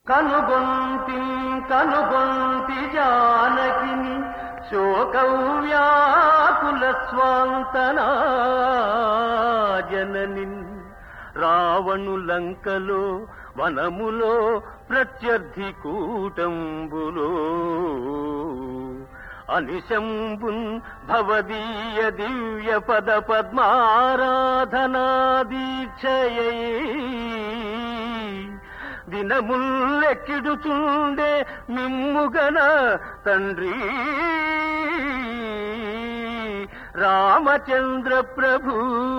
కనుగొంతి కనుగొంతి జానకిని శోకవ్యాకుల స్వాంతనా జననిన్ రావణు లంకలో వనములో ప్రత్యర్థి కూటంబులో అనిశంబున్ భవదీయ దివ్య పద పద్మారాధనా దీక్షయై దినముల్లెక్కిడుచుండే మిమ్ముగన తండ్రి రామచంద్ర ప్రభు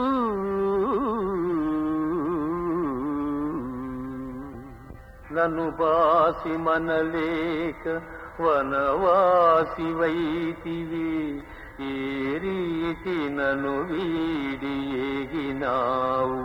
నన్ను బాసి మనలేక వనవాసి వైతివి ఏ రీతి నన్ను వీడి ఏగినావు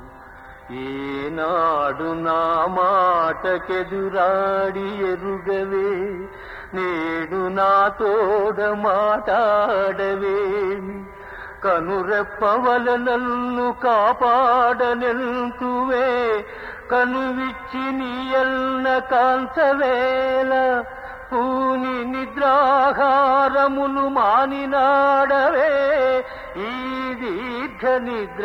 ఏనాడు నా మాటకెదురాడి ఎరుగవే నేడు నా తోడ మాటాడవేమి కనురెప్పవల నన్ను కాపాడనెంతువే కనువిచ్చి నీయల్న కాంచవేల పూని నిద్రాహారములు మానినాడవే ఈ దీర్ఘ నిద్ర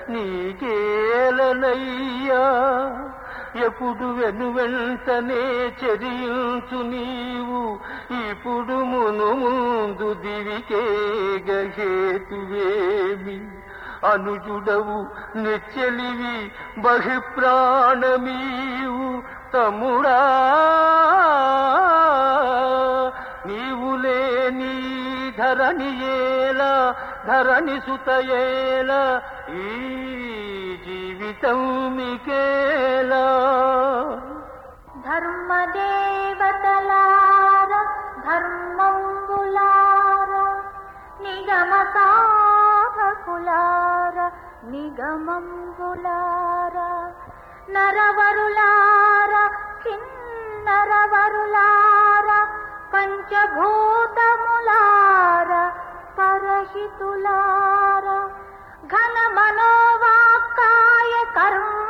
నీకేలనయ్యా ఎప్పుడు వెను వెంటనే చెరియుచు నీవు ఇప్పుడు మును ముందు దివికే గహేతువేమి అనుజుడవు నెచ్చెలివి బహిప్రాణమీవు తమ్ముడా నీవు లేని ధరణి ఏలా ధరణి సుతయేల ఈ జీవితం మికేలా ధర్మదేవతలార ధర్మంబులార నిగమ సాధకులార నిగమంబులార నరవరులార కిన్నరవరులార పంచభూతములార పరహితులార ఘన మనోవాక్కాయ కర్మ